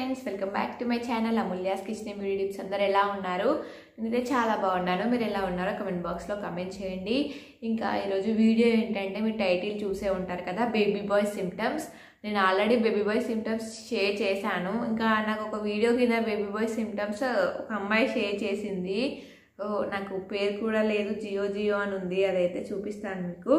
friends welcome back to my channel Amulya's kitchen video tips అందరు ఎలా ఉన్నారు నేనైతే చాలా బాగున్నాను మీరు ఎలా ఉన్నారో కమెంట్ బాక్స్లో కమెంట్ చేయండి ఇంకా ఈరోజు వీడియో ఏంటంటే మీరు టైటిల్ చూసే ఉంటారు కదా బేబీ బాయ్ సిమ్టమ్స్ నేను already baby boy symptoms share చేశాను ఇంకా నాకు ఒక వీడియో కింద బేబీ బాయ్ సిమ్టమ్స్ ఒక అమ్మాయి షేర్ చేసింది ఓ, నాకు పేరు కూడా లేదు జియో జియో అని ఉంది అదైతే చూపిస్తాను మీకు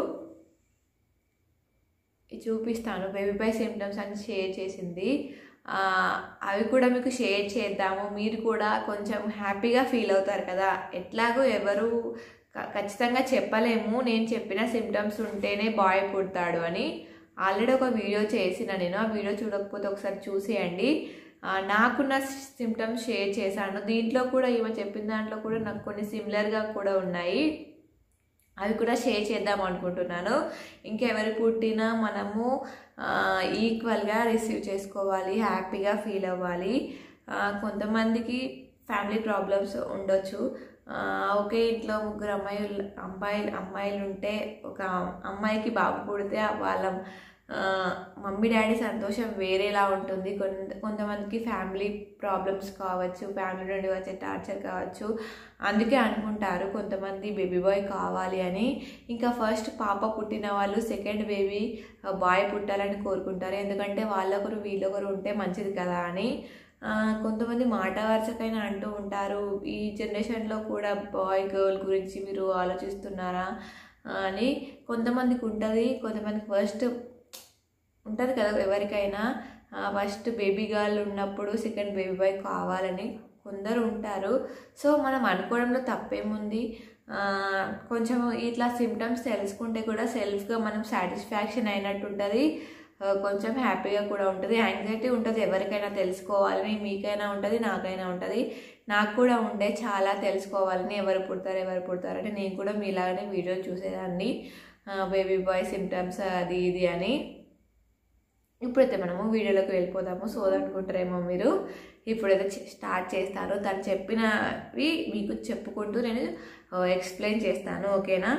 ఇది చూపిస్తాను బేబీ బాయ్ సిమ్టమ్స్ అని షేర్ చేసింది ఆ, అవి కూడా మీకు షేర్ చేద్దాము మీరు కూడా కొంచెం హ్యాపీగా ఫీల్ అవుతారు కదా ఎట్లాగో ఎవరు క- ఖచ్చితంగా చెప్పలేము నేను చెప్పిన సిమ్టమ్స్ ఉంటేనే బాయ్ పుడతాడు అని ఆల్రెడీ ఒక వీడియో చేసిన నేను ఆ వీడియో చూడకపోతే ఒకసారి చూసేయండి ఆ, నాకున్న సిమ్టమ్స్ షేర్ చేశాను దీంట్లో కూడా ఈమె చెప్పిన దాంట్లో కూడా నాకు కొన్ని సిమిలర్గా కూడా ఉన్నాయి అవి కూడా షేర్ చేద్దాం అనుకుంటున్నాను ఇంకెవరు పుట్టినా మనము ఈక్వల్గా రిసీవ్ చేసుకోవాలి హ్యాపీగా ఫీల్ అవ్వాలి ఆ, కొంతమందికి ఫ్యామిలీ ప్రాబ్లమ్స్ ఉండొచ్చు ఆ, ఒకే ఇంట్లో ముగ్గురు అమ్మాయిలు అమ్మాయిలు అమ్మాయిలు ఉంటే ఒక అమ్మాయికి బాబు పుడితే వాళ్ళ ఆ, మమ్మీ డాడీ సంతోషం వేరేలా ఉంటుంది కొంత కొంతమందికి ఫ్యామిలీ ప్రాబ్లమ్స్ కావచ్చు ఫ్యామిలీ నుండి వచ్చే టార్చర్ కావచ్చు అందుకే అనుకుంటారు కొంతమంది బేబీ బాయ్ కావాలి అని ఇంకా ఫస్ట్ పాప పుట్టిన వాళ్ళు సెకండ్ బేబీ బాయ్ పుట్టాలని కోరుకుంటారు ఎందుకంటే వాళ్ళొకరు వీళ్ళొకరు ఉంటే మంచిది కదా అని ఆ, కొంతమంది మాట వరుసకైనా అంటూ ఉంటారు ఈ జనరేషన్లో కూడా బాయ్ గర్ల్ గురించి మీరు ఆలోచిస్తున్నారా అని కొంతమందికి ఉంటుంది కొంతమందికి ఫస్ట్ ఉంటుంది కదా ఎవరికైనా ఫస్ట్ బేబీ గర్ల్ ఉన్నప్పుడు సెకండ్ బేబీ బాయ్ కావాలని కొందరు ఉంటారు సో మనం అనుకోవడంలో తప్పేముంది ఆ, కొంచెం ఇట్లా సిమ్టమ్స్ తెలుసుకుంటే కూడా సెల్ఫ్గా మనం సాటిస్ఫాక్షన్ అయినట్టు ఉంటుంది ఆ, కొంచెం హ్యాపీగా కూడా ఉంటుంది యాంగ్జైటీ ఉంటుంది ఎవరికైనా తెలుసుకోవాలని మీకైనా ఉంటుంది నాకైనా ఉంటుంది నాకు కూడా ఉండే చాలా తెలుసుకోవాలని ఎవరు పుడతారు ఎవరు పుడతారు అంటే నేను కూడా మీలాగానే వీడియో చూసేదాన్ని బేబీ బాయ్ సిమ్టమ్స్ అది ఇది అని ఇప్పుడైతే మనము వీడియోలోకి వెళ్ళిపోదాము సోదనుకుంటారేమో మీరు ఇప్పుడైతే చే- స్టార్ట్ చేస్తాను తను చెప్పినవి మీకు చెప్పుకుంటూ నేను ఎక్స్ప్లెయిన్ చేస్తాను ఓకేనా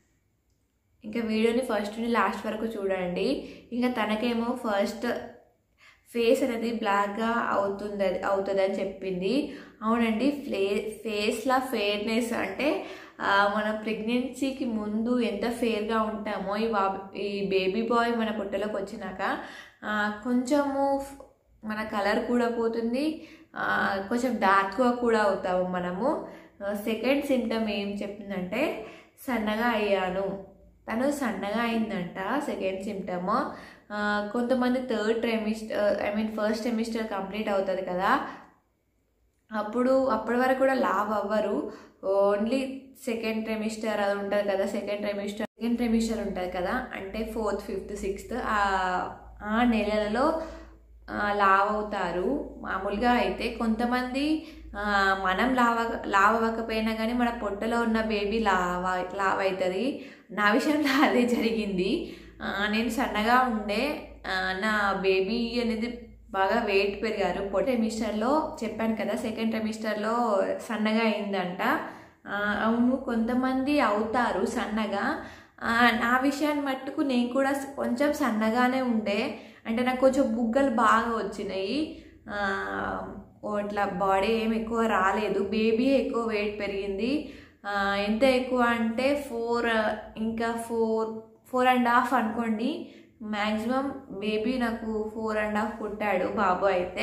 ఇంకా వీడియోని ఫస్ట్ నుండి లాస్ట్ వరకు చూడండి ఇంకా తనకేమో ఫస్ట్ ఫేస్ అనేది బ్లాక్గా అవుతుంది అవుతుంది అని చెప్పింది అవునండి ఫ్లే ఫేస్లో ఫేర్నెస్ అంటే ఆ, మన ప్రెగ్నెన్సీకి ముందు ఎంత ఫేర్గా ఉంటామో ఈ బాబు ఈ బేబీ బాయ్ మన పుట్టలోకి వచ్చినాక ఆ, కొంచెము ఫ్- మన కలర్ కూడా పోతుంది ఆ, కొంచెం డార్క్గా కూడా అవుతాము మనము సెకండ్ సిమ్టమ్ ఏం చెప్పిందంటే సన్నగా అయ్యాను తను సన్నగా అయిందంట సెకండ్ సిమ్టమ్ కొంతమంది third trimester I mean first semester complete అవుతుంది కదా అప్పుడు అప్పటి వరకు కూడా లావ్ అవ్వరు ఓన్లీ సెకండ్ ట్రెమిస్టర్ అది ఉంటుంది కదా సెకండ్ ట్రెమిస్టర్ సెకండ్ ట్రెమిస్టర్ ఉంటుంది కదా అంటే ఫోర్త్ ఫిఫ్త్ సిక్స్త్ ఆ నెలలలో ఆ, లావ్ అవుతారు మామూలుగా అయితే కొంతమంది ఆ, మనం లావ లావ్ అవ్వకపోయినా కానీ మన పొట్టలో ఉన్న బేబీ లావ్ లావ్ అవుతుంది నా విషయంలో అదే జరిగింది ఆ, నేను సన్నగా ఉండే ఆ, నా బేబీ అనేది బాగా వెయిట్ పెరిగారు పొట్ట సెమిస్టర్లో చెప్పాను కదా సెకండ్ సెమిస్టర్లో సన్నగా అయిందంట ఆ, అవును కొంతమంది అవుతారు సన్నగా ఆ, నా విషయాన్ని మట్టుకు నేను కూడా కొంచెం సన్నగానే ఉండే అంటే నాకు కొంచెం బుగ్గలు బాగా వచ్చినాయి ఆ, ఓ ఇట్లా బాడీ ఏం ఎక్కువ రాలేదు బేబీ ఎక్కువ వెయిట్ పెరిగింది ఆ, ఎంత ఎక్కువ అంటే ఫోర్ ఇంకా ఫోర్ ఫోర్ అండ్ హాఫ్ అనుకోండి మ్యాక్సిమం బేబీ నాకు ఫోర్ అండ్ హాఫ్ పుట్టాడు బాబు అయితే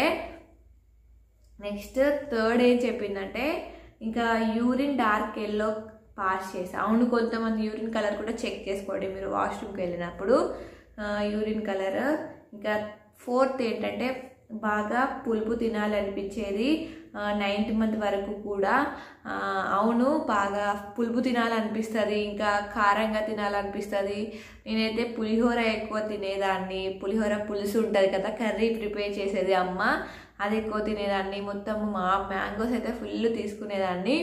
నెక్స్ట్ థర్డ్ ఏం చెప్పిందంటే ఇంకా యూరిన్ డార్క్ ఎల్లో పాస్ చేసి అవును కొంతమంది యూరిన్ కలర్ కూడా చెక్ చేసుకోండి మీరు వాష్రూమ్కి వెళ్ళినప్పుడు యూరిన్ కలర్ ఇంకా ఫోర్త్ ఏంటంటే బాగా పులుపు తినాలనిపించేది నైన్త్ మంత్ వరకు కూడా ఆ, అవును బాగా పులుపు తినాలనిపిస్తుంది ఇంకా కారంగా తినాలనిపిస్తుంది నేనైతే పులిహోర ఎక్కువ తినేదాన్ని పులిహోర పులుసు ఉంటుంది కదా కర్రీ ప్రిపేర్ చేసేది అమ్మ అది ఎక్కువ తినేదాన్ని మొత్తం మా మ్యాంగోస్ అయితే ఫుల్ తీసుకునేదాన్ని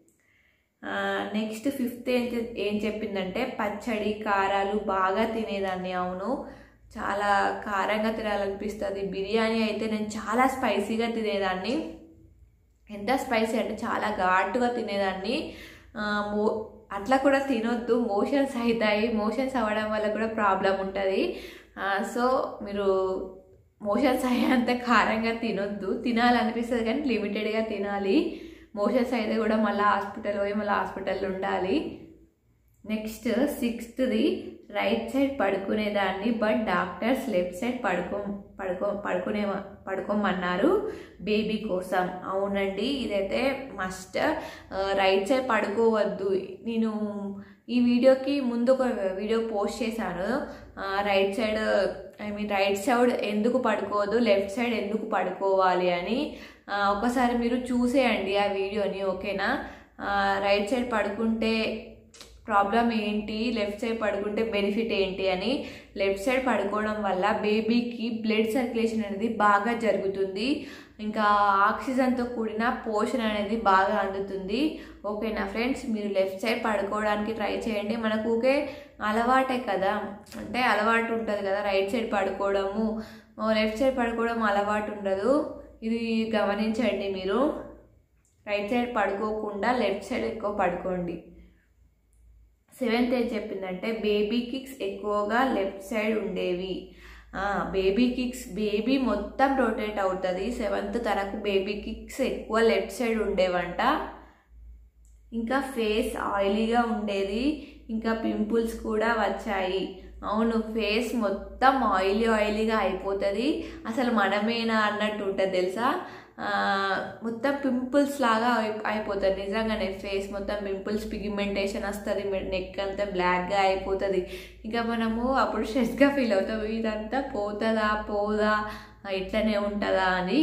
నెక్స్ట్ ఫిఫ్త్ ఏం చె- ఏం చెప్పిందంటే పచ్చడి కారాలు బాగా తినేదాన్ని అవును చాలా కారంగా తినాలనిపిస్తుంది బిర్యానీ అయితే నేను చాలా స్పైసీగా తినేదాన్ని ఎంత స్పైసీ అంటే చాలా ఘాటుగా తినేదాన్ని ఆ, మో అట్లా కూడా తినొద్దు మోషన్స్ అవుతాయి మోషన్స్ అవ్వడం వల్ల కూడా ప్రాబ్లం ఉంటుంది సో మీరు మోషన్స్ అయ్యేంత కారంగా తినొద్దు తినాలనిపిస్తుంది కానీ లిమిటెడ్గా తినాలి మోషన్స్ అయితే కూడా మళ్ళీ హాస్పిటల్ పోయి మళ్ళీ హాస్పిటల్లో ఉండాలి నెక్స్ట్ సిక్స్త్ది రైట్ సైడ్ పడుకునేదాన్ని బట్ డాక్టర్స్ లెఫ్ట్ సైడ్ పడుకో పడుకో పడుకునే పడుకోమన్నారు బేబీ కోసం అవునండి ఇదైతే మస్ట్ రైట్ సైడ్ పడుకోవద్దు నేను ఈ వీడియోకి ముందు ఒక వీడియో పోస్ట్ చేశాను right side I mean right side ఎందుకు పడుకోవద్దు లెఫ్ట్ సైడ్ ఎందుకు పడుకోవాలి అని ఆ, ఒకసారి మీరు చూసేయండి ఆ వీడియోని ఓకేనా రైట్ సైడ్ పడుకుంటే ప్రాబ్లం ఏంటి లెఫ్ట్ సైడ్ పడుకుంటే బెనిఫిట్ ఏంటి అని లెఫ్ట్ సైడ్ పడుకోవడం వల్ల బేబీకి బ్లడ్ సర్క్యులేషన్ అనేది బాగా జరుగుతుంది ఇంకా ఆక్సిజన్తో కూడిన పోషణ అనేది బాగా అందుతుంది ఓకేనా ఫ్రెండ్స్ మీరు లెఫ్ట్ సైడ్ పడుకోవడానికి ట్రై చేయండి మనకు ఊకే అలవాటే కదా అంటే అలవాటు ఉంటుంది కదా రైట్ సైడ్ పడుకోవడము లెఫ్ట్ సైడ్ పడుకోవడం అలవాటు ఉండదు ఇది గమనించండి మీరు రైట్ సైడ్ పడుకోకుండా లెఫ్ట్ సైడ్ ఎక్కువ పడుకోండి సెవెంత్ ఏం చెప్పిందంటే బేబీ కిక్స్ ఎక్కువగా లెఫ్ట్ సైడ్ ఉండేవి బేబీ కిక్స్ బేబీ మొత్తం రొటేట్ అవుతుంది సెవెంత్ తనకు బేబీ కిక్స్ ఎక్కువ లెఫ్ట్ సైడ్ ఉండేవంట ఇంకా ఫేస్ ఆయిలీగా ఉండేది ఇంకా పింపుల్స్ కూడా వచ్చాయి అవును ఫేస్ మొత్తం ఆయిలీ ఆయిలీగా అయిపోతుంది అసలు మనమేనా అన్నట్టు ఉంటుంది తెలుసా ఆ, మొత్తం పింపుల్స్ లాగా అయి- అయిపోతుంది నిజంగానే ఫేస్ మొత్తం పింపుల్స్ పిగ్మెంటేషన్ వస్తుంది నెక్ అంతా బ్లాక్గా అయిపోతుంది ఇంకా మనము అప్పుడు స్ట్రెస్గా ఫీల్ అవుతాం ఇదంతా పోతుందా పోదా ఇట్లనే ఉంటుందా అని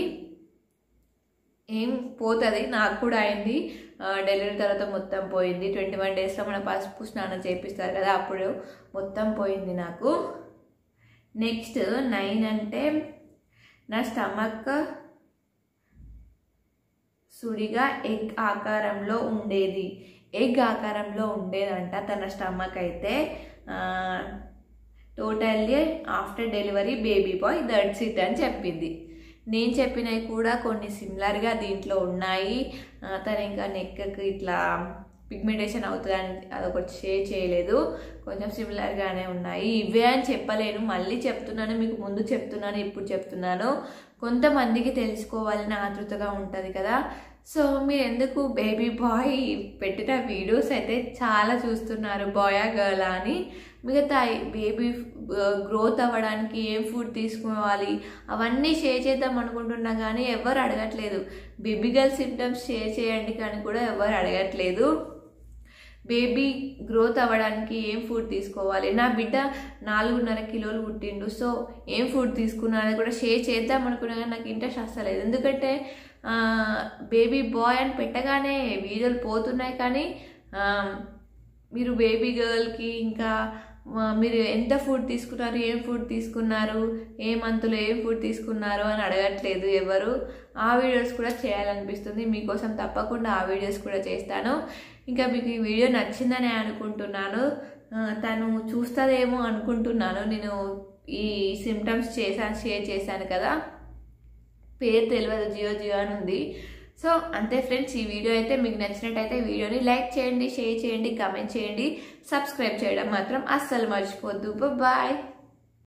ఏం పోతుంది నాకు కూడా అయింది డెలివరీ తర్వాత మొత్తం పోయింది ట్వంటీ వన్ డేస్లో మన పసుపు స్నానం చేపిస్తారు కదా అప్పుడు మొత్తం పోయింది నాకు నెక్స్ట్ నైన్ అంటే నా స్టమక్ సుడిగా ఎగ్ ఆకారంలో ఉండేది ఎగ్ ఆకారంలో ఉండేదంట తన స్టమక్ అయితే totally after delivery baby boy that's it అని చెప్పింది నేను చెప్పినవి కూడా కొన్ని సిమిలర్గా దీంట్లో ఉన్నాయి ఆ, తను ఇంకా నెక్కి ఇట్లా పిగ్మెంటేషన్ అవుతుందని అదొకటి షేర్ చేయలేదు కొంచెం సిమిలర్గానే ఉన్నాయి ఇవే అని చెప్పలేను మళ్ళీ చెప్తున్నాను మీకు ముందు చెప్తున్నాను ఇప్పుడు చెప్తున్నాను కొంతమందికి తెలుసుకోవాలని ఆతృతగా ఉంటుంది కదా సో మీరు ఎందుకు బేబీ బాయ్ పెట్టిన వీడియోస్ అయితే చాలా చూస్తున్నారు బాయా గర్ల్ అని మిగతా బేబీ గ్రోత్ అవ్వడానికి ఏం ఫుడ్ తీసుకోవాలి అవన్నీ షేర్ చేద్దాం అనుకుంటున్నా కానీ ఎవరు అడగట్లేదు బేబీ గర్ల్ సిమ్టమ్స్ షేర్ చేయండి కానీ కూడా ఎవరు అడగట్లేదు బేబీ గ్రోత్ అవ్వడానికి ఏం ఫుడ్ తీసుకోవాలి నా బిడ్డ నాలుగున్నర కిలోలు పుట్టిండు సో ఏం ఫుడ్ తీసుకున్నాను కూడా షేర్ చేద్దాం అనుకున్నా కానీ నాకు ఇంట్రెస్ట్ వస్తలేదు ఎందుకంటే బేబీ బాయ్ అని పెట్టగానే వీడియోలు పోతున్నాయి కానీ ఆ, మీరు బేబీ గర్ల్కి ఇంకా ఆ, మీరు ఎంత ఫుడ్ తీసుకున్నారు ఏం ఫుడ్ తీసుకున్నారు ఏ మంత్లో ఏం ఫుడ్ తీసుకున్నారు అని అడగట్లేదు ఎవరు ఆ వీడియోస్ కూడా చేయాలనిపిస్తుంది మీకోసం తప్పకుండా ఆ వీడియోస్ కూడా చేస్తాను ఇంకా మీకు ఈ వీడియో నచ్చిందని అనుకుంటున్నాను ఆ, తను చూస్తుందేమో అనుకుంటున్నాను నేను ఈ సిమ్టమ్స్ చేశాను షేర్ చేశాను కదా పేరు తెలియదు జియో జియో అని ఉంది సో అంతే ఫ్రెండ్స్ ఈ వీడియో అయితే మీకు నచ్చినట్టయితే వీడియోని లైక్ చేయండి షేర్ చేయండి కామెంట్ చేయండి సబ్స్క్రైబ్ చేయడం మాత్రం అస్సలు మర్చిపోద్దు బాయ్